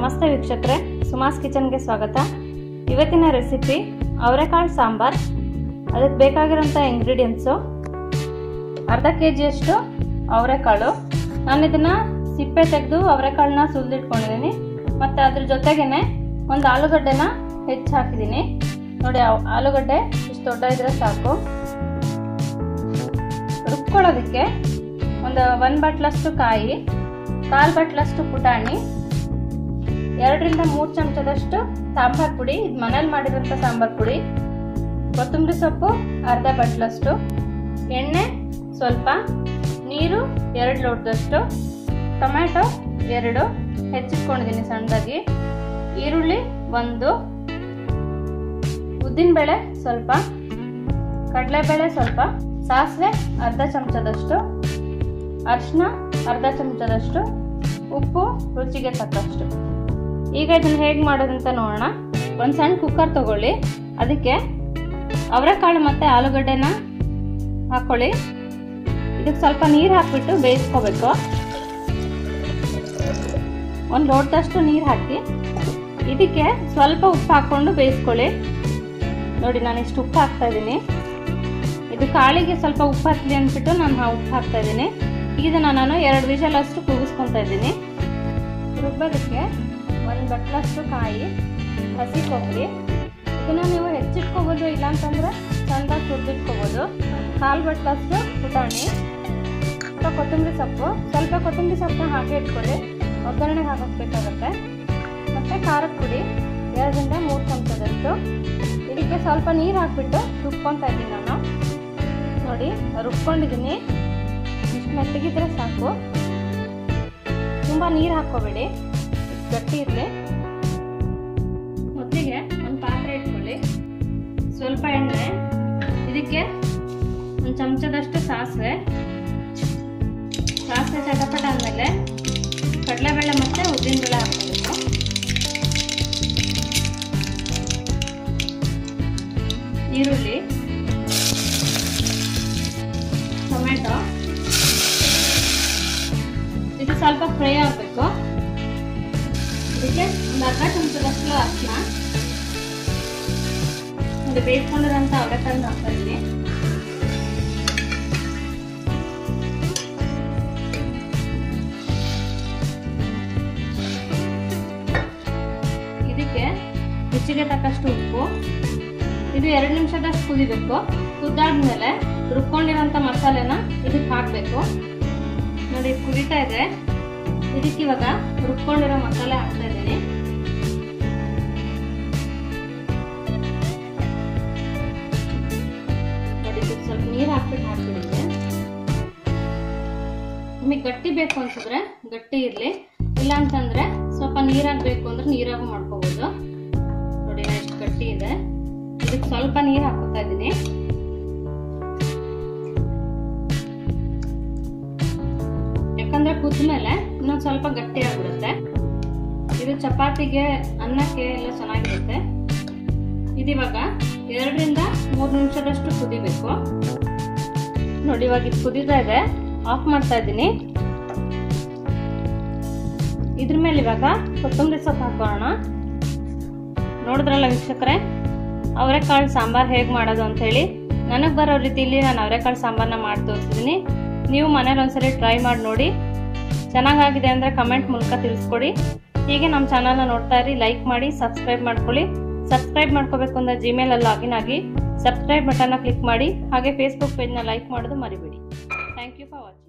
ನಮಸ್ತೆ ವೀಕ್ಷಕರೇ ಸುಮಾಸ್ ಕಿಚನ್ಗೆ ಸ್ವಾಗತ ಇವತ್ತಿನ ರೆಸಿಪಿ ಅವರೆಕಾಳು ಸಾಂಬಾರ್ ಅದಕ್ಕೆ ಬೇಕಾಗಿರೋಂಥ ಇಂಗ್ರೀಡಿಯೆಂಟ್ಸು ಅರ್ಧ ಕೆ ಜಿಯಷ್ಟು ಅವರೆಕಾಳು ನಾನು ಇದನ್ನು ಸಿಪ್ಪೆ ತೆಗೆದು ಅವರೆಕಾಳನ್ನ ಸುಲಿದಿಟ್ಕೊಂಡಿದ್ದೀನಿ ಮತ್ತು ಅದ್ರ ಜೊತೆಗೇನೆ ಒಂದು ಆಲೂಗಡ್ಡೆನ ಹೆಚ್ಚು ಹಾಕಿದ್ದೀನಿ ನೋಡಿ ಆ- ಆಲೂಗಡ್ಡೆ ಇಷ್ಟು ದೊಡ್ಡ ಇದ್ರೆ ಸಾಕು ರುಬ್ಕೊಳ್ಳೋದಕ್ಕೆ ಒಂದು ಒಂದು ಬಟ್ಲಷ್ಟು ಕಾಯಿ ಕಾಲು ಬಟ್ಲಷ್ಟು ಪುಟಾಣಿ ಎರಡರಿಂದ ಮೂರು ಚಮಚದಷ್ಟು ಸಾಂಬಾರ್ ಪುಡಿ ಇದು ಮನೇಲಿ ಮಾಡಿರೋಂಥ ಸಾಂಬಾರ್ ಪುಡಿ ಕೊತ್ತಂಬರಿ ಸೊಪ್ಪು ಅರ್ಧ ಬಟ್ಲಷ್ಟು ಎಣ್ಣೆ ಸ್ವಲ್ಪ ನೀರು ಎರಡು ಲೋಟದಷ್ಟು ಟೊಮ್ಯಾಟೊ ಎರಡು ಹೆಚ್ಚಿಟ್ಕೊಂಡಿದ್ದೀನಿ ಸಣ್ಣದಾಗಿ ಈರುಳ್ಳಿ ಒಂದು ಉದ್ದಿನಬೇಳೆ ಸ್ವಲ್ಪ ಕಡಲೆಬೇಳೆ ಸ್ವಲ್ಪ ಸಾಸಿವೆ ಅರ್ಧ ಚಮಚದಷ್ಟು ಅರಿಶಿನ ಅರ್ಧ ಚಮಚದಷ್ಟು ಉಪ್ಪು ರುಚಿಗೆ ತಕ್ಕಷ್ಟು ಈಗ ಇದನ್ನು ಹೇಗೆ ಮಾಡೋದಂತ ನೋಡೋಣ ಒಂದು ಸಣ್ಣ ಕುಕ್ಕರ್ ತಗೊಳ್ಳಿ ಅದಕ್ಕೆ ಅವರೆಕಾಳು ಮತ್ತು ಆಲೂಗಡ್ಡೆನ ಹಾಕ್ಕೊಳ್ಳಿ ಇದಕ್ಕೆ ಸ್ವಲ್ಪ ನೀರು ಹಾಕ್ಬಿಟ್ಟು ಬೇಯಿಸ್ಕೋಬೇಕು ಒಂದು ಲೋಟದಷ್ಟು ನೀರು ಹಾಕಿ ಇದಕ್ಕೆ ಸ್ವಲ್ಪ ಉಪ್ಪು ಹಾಕ್ಕೊಂಡು ಬೇಯಿಸ್ಕೊಳ್ಳಿ ನೋಡಿ ನಾನು ಇಷ್ಟು ಉಪ್ಪು ಹಾಕ್ತಾ ಇದ್ದೀನಿ ಇದು ಕಾಳಿಗೆ ಸ್ವಲ್ಪ ಉಪ್ಪು ಹತ್ತಲಿ ಅಂದ್ಬಿಟ್ಟು ನಾನು ಆ ಉಪ್ಪು ಹಾಕ್ತಾ ಇದ್ದೀನಿ ಇದನ್ನು ನಾನು ಎರಡು ವಿಷಲ್ ಅಷ್ಟು ಕೂಗಿಸ್ಕೊತಾ ಇದ್ದೀನಿ ರುಬ್ಬೋದಕ್ಕೆ ಒಂದು ಬಟ್ಲಷ್ಟು ಕಾಯಿ ಹಸಿ ಕೊಬ್ಬರಿ ಇದನ್ನ ನೀವು ಹೆಚ್ಚಿಟ್ಕೋಬೋದು ಇಲ್ಲಾಂತಂದ್ರೆ ಚೆಂದಾಗಿ ತುರ್ದಿಟ್ಕೋಬೋದು ಕಾಲು ಬಟ್ಲಷ್ಟು ಪುಟಾಣಿ ಸ್ವಲ್ಪ ಕೊತ್ತಂಬರಿ ಸೊಪ್ಪು ಸ್ವಲ್ಪ ಕೊತ್ತಂಬರಿ ಸೊಪ್ಪನ್ನ ಹಾಗೆ ಇಟ್ಕೊಳ್ಳಿ ಒಗ್ಗರಣೆಗೆ ಹಾಕಬೇಕಾಗತ್ತೆ ಮತ್ತು ಖಾರದ ಪುಡಿ ಎರಡರಿಂದ ಮೂರು ಚಮಚದಷ್ಟು ಇದಕ್ಕೆ ಸ್ವಲ್ಪ ನೀರು ಹಾಕ್ಬಿಟ್ಟು ರುಬ್ಕೊತಾ ಇದ್ದೀನಿ ನಾನು ನೋಡಿ ರುಬ್ಕೊಂಡಿದ್ದೀನಿ ಇಷ್ಟು ಮೆತ್ತಗಿದ್ರೆ ಸಾಕು ತುಂಬ ನೀರು ಹಾಕ್ಕೋಬೇಡಿ ಇಷ್ಟು ಗಟ್ಟಿ ಇರಲಿ ಮೊದಲಿಗೆ ಒಂದು ಪಾತ್ರೆ ಇಟ್ಕೊಳ್ಳಿ ಸ್ವಲ್ಪ ಎಣ್ಣೆ ಇದಕ್ಕೆ ಒಂದು ಚಮಚದಷ್ಟು ಸಾಸಿವೆ ಸಾಸಿವೆ ಚಟಪಟ ಆದಮೇಲೆ ಕಡಲೆಬೇಳೆ ಮತ್ತು ಉದ್ದಿನಬೇಳೆ ಹಾಕ್ಕೋಬೇಕು ಈರುಳ್ಳಿ ಟೊಮೆಟೊ ಇದು ಸ್ವಲ್ಪ ಫ್ರೈ ಆಗಬೇಕು ಇದಕ್ಕೆ ಒಂದು ಅರ್ಧ ಚಮಚದಷ್ಟು ಅರಿಶಿನ ಒಂದು ಬೇಯಿಸ್ಕೊಂಡಿರೋಂಥ ಅವರೆಕಾಳನ್ನ ಹಾಕ್ತಾ ಇದ್ದೀನಿ ಇದಕ್ಕೆ ರುಚಿಗೆ ತಕ್ಕಷ್ಟು ಉಪ್ಪು ಇದು ಎರಡು ನಿಮಿಷದಷ್ಟು ಕುದಿಬೇಕು ಕುದ್ದಾದ್ಮೇಲೆ ರುಬ್ಕೊಂಡಿರೋಂಥ ಮಸಾಲೆನ ಇದಕ್ಕೆ ಹಾಕಬೇಕು ನೋಡಿ ಇದು ಕುದೀತಾ ಇದೆ ಇದಕ್ಕೆ ಇವಾಗ ರುಬ್ಕೊಂಡಿರೋ ಮಸಾಲೆ ಹಾಕ್ತಾ ಇದ್ದೀನಿ ನೋಡಿ ಇದಕ್ಕೆ ಸ್ವಲ್ಪ ನೀರು ಹಾಕ್ಬಿಟ್ಟು ಹಾಕ್ಬಿಡಿದೆ ನಿಮಗೆ ಗಟ್ಟಿ ಬೇಕು ಅನ್ಸಿದ್ರೆ ಗಟ್ಟಿ ಇರಲಿ ಇಲ್ಲ ಅಂತಂದ್ರೆ ಸ್ವಲ್ಪ ನೀರಾಗಿ ಬೇಕು ಅಂದ್ರೆ ನೀರಾಗೂ ಮಾಡ್ಕೋಬಹುದು ನೋಡಿ ನಾ ಎಷ್ಟು ಗಟ್ಟಿ ಇದೆ ಇದಕ್ಕೆ ಸ್ವಲ್ಪ ನೀರು ಹಾಕೋತಾ ಇದ್ದೀನಿ ಯಾಕಂದ್ರೆ ಕುದ್ಮೇಲೆ ಇನ್ನೊಂದು ಸ್ವಲ್ಪ ಗಟ್ಟಿ ಆಗ್ಬಿಡುತ್ತೆ ಇದು ಚಪಾತಿಗೆ ಅನ್ನಕ್ಕೆ ಎಲ್ಲ ಚೆನ್ನಾಗಿರುತ್ತೆ ಇದಿವಾಗ ಎರಡರಿಂದ ಮೂರು ನಿಮಿಷದಷ್ಟು ಕುದಿಬೇಕು ನೋಡಿ ಇವಾಗ ಇದು ಕುದೀತಾ ಇದೆ ಆಫ್ ಮಾಡ್ತಾ ಇದ್ದೀನಿ ಇದ್ರ ಮೇಲೆ ಇವಾಗ ಕೊತ್ತಂಬರಿ ಸೊಪ್ಪು ಹಾಕೋಣ ನೋಡಿದ್ರಲ್ಲ ವೀಕ್ಷಕರೇ ಅವರೆಕಾಳು ಸಾಂಬಾರ್ ಹೇಗೆ ಮಾಡೋದು ಅಂತ ಹೇಳಿ ನನಗೆ ಬರೋ ರೀತಿಯಲ್ಲಿ ನಾನು ಅವರೆಕಾಳು ಸಾಂಬಾರನ್ನ ಮಾಡಿ ತೋರಿಸಿದ್ದೀನಿ ನೀವು ಮನೇಲಿ ಒಂದ್ಸರಿ ಟ್ರೈ ಮಾಡಿ ನೋಡಿ ಚೆನ್ನಾಗಾಗಿದೆ ಅಂದರೆ ಕಮೆಂಟ್ ಮೂಲಕ ತಿಳಿಸ್ಕೊಡಿ ಹೀಗೆ ನಮ್ಮ ಚಾನಲ್ನ ನೋಡ್ತಾ ಇರಿ ಲೈಕ್ ಮಾಡಿ ಸಬ್ಸ್ಕ್ರೈಬ್ ಮಾಡ್ಕೊಳ್ಳಿ ಸಬ್ಸ್ಕ್ರೈಬ್ ಮಾಡ್ಕೋಬೇಕು ಅಂದರೆ ಜಿಮೇಲಲ್ಲಿ ಲಾಗಿನ್ ಆಗಿ ಸಬ್ಸ್ಕ್ರೈಬ್ ಬಟನ್ನ ಕ್ಲಿಕ್ ಮಾಡಿ ಹಾಗೆ ಫೇಸ್ಬುಕ್ ಪೇಜ್ನ ಲೈಕ್ ಮಾಡೋದು ಮರಿಬೇಡಿ ಥ್ಯಾಂಕ್ ಯು ಫಾರ್ ವಾಚಿಂಗ್